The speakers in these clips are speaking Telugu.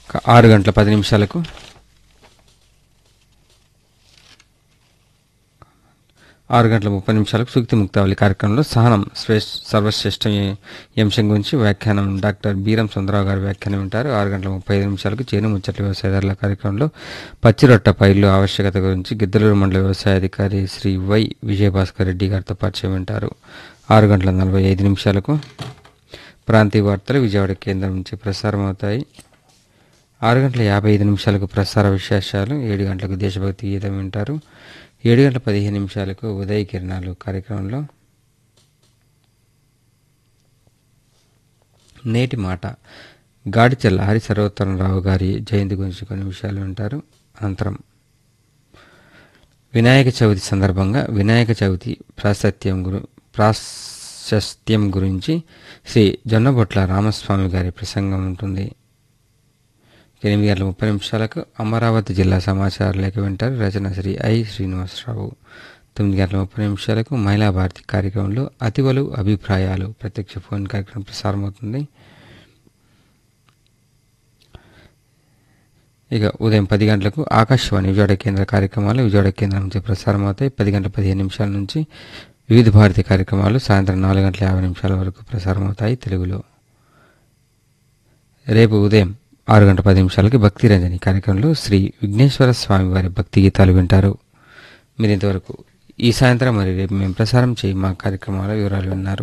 ఒక ఆరు గంటల పది నిమిషాలకు ఆరు గంటల ముప్పై నిమిషాలకు సూక్తి ముక్తావళి కార్యక్రమంలో సహనం శ్రేష్ఠ సర్వశ్రేష్ఠ ఈ అంశం గురించి వ్యాఖ్యానం డాక్టర్ బీరం సుందరరావు గారి వ్యాఖ్యానం వింటారు ఆరు గంటల ముప్పై ఐదు నిమిషాలకు చేను ముచ్చట్ల వ్యవసాయదారుల కార్యక్రమంలో పచ్చిరొట్ట పైర్లు ఆవశ్యకత గురించి గిద్దలూరు మండల వ్యవసాయ అధికారి శ్రీ వై విజయభాస్కర్ రెడ్డి గారితో పరిచయం వింటారు ఆరు గంటల నలభై ఐదు నిమిషాలకు ప్రాంతీయ వార్తలు విజయవాడ కేంద్రం నుంచి ప్రసారం అవుతాయి ఆరు గంటల యాభై ఐదు నిమిషాలకు ప్రసార విశేషాలు ఏడు గంటలకు దేశభక్తి గీతం వింటారు ఏడు గంటల పదిహేను నిమిషాలకు ఉదయ కిరణాలు కార్యక్రమంలో నేటి మాట గాడిచెల్ల హరి సర్వోత్తరరావు గారి జయంతి గురించి కొన్ని విషయాలు వింటారు అనంతరం వినాయక చవితి సందర్భంగా వినాయక చవితి ప్రాశస్త్యం గురు ప్రాశస్త్యం గురించి శ్రీ జొన్నబొట్ల రామస్వామి గారి ప్రసంగం ఉంటుంది ఎనిమిది గంటల ముప్పై నిమిషాలకు అమరావతి జిల్లా సమాచార లేఖ వింటారు రచన శ్రీ ఐ శ్రీనివాసరావు తొమ్మిది గంటల ముప్పై నిమిషాలకు మహిళా భారతి కార్యక్రమంలో అతివలు అభిప్రాయాలు ప్రత్యక్ష ఫోన్ కార్యక్రమం ప్రసారమవుతుంది ఇక ఉదయం పది గంటలకు ఆకాశవాణి విజయవాడ కేంద్ర కార్యక్రమాలు విజయవాడ కేంద్రం నుంచి ప్రసారం అవుతాయి పది గంటల పదిహేను నిమిషాల నుంచి వివిధ భారతి కార్యక్రమాలు సాయంత్రం నాలుగు గంటల యాభై నిమిషాల వరకు ప్రసారం అవుతాయి తెలుగులో రేపు ఉదయం ఆరు గంటల పది నిమిషాలకి భక్తి రంజని కార్యక్రమంలో శ్రీ విఘ్నేశ్వర స్వామి వారి భక్తి గీతాలు వింటారు మీరు ఇంతవరకు ఈ సాయంత్రం మరి రేపు మేము ప్రసారం చేయి మా కార్యక్రమాల వివరాలు విన్నారు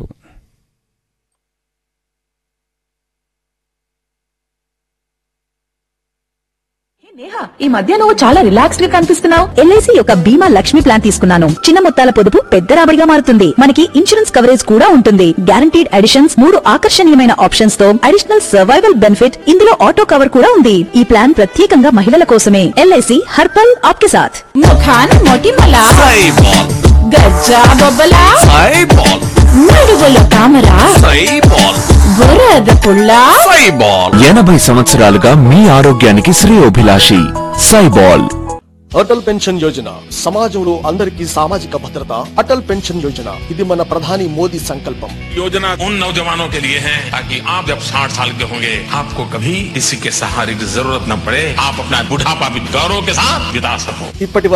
హే నేహా ఈ మధ్య నువ్వు చాలా రిలాక్స్డ్ గా కనిపిస్తున్నావు ఎల్ఐసి యొక్క బీమా లక్ష్మి ప్లాన్ తీసుకున్నాను చిన్న మొత్తాల పొదుపు పెద్ద రాబడిగా మారుతుంది మనకి ఇన్సూరెన్స్ కవరేజ్ కూడా ఉంటుంది గ్యారంటీడ్ అడిషన్స్ మూడు ఆకర్షణీయమైన ఆప్షన్స్ తో అడిషనల్ సర్వైవల్ బెనిఫిట్ ఇందులో ఆటో కవర్ కూడా ఉంది ఈ ప్లాన్ ప్రత్యేకంగా మహిళల కోసమే ఎల్ఐసి హర్పల్ ఆప్కే సాథ్ ముఖాన్ మొటిమల సైబాల్ గజ్జా బొబ్బల సైబాల్ నడువుల తామర సైబాల్ బురద పుల్ల సైబాల్ ఎనభై సంవత్సరాలుగా మీ ఆరోగ్యానికి శ్రేయోభిలాషి సైబాల్ అటల్ పెన్షన్ యోజన సమాజంలో అందరికీ సామాజిక భద్రత అటల్ పెన్షన్ యోజన ఇది మన ప్రధాని మోదీ సంకల్పం योजना उन नौजवानों के लिए है ताकि आप जब 60 साल के होंगे आपको कभी किसी के सहारे की जरूरत न पड़े आप अपना बुढ़ापा भी गौरव के साथ बिता सको ఇప్పటి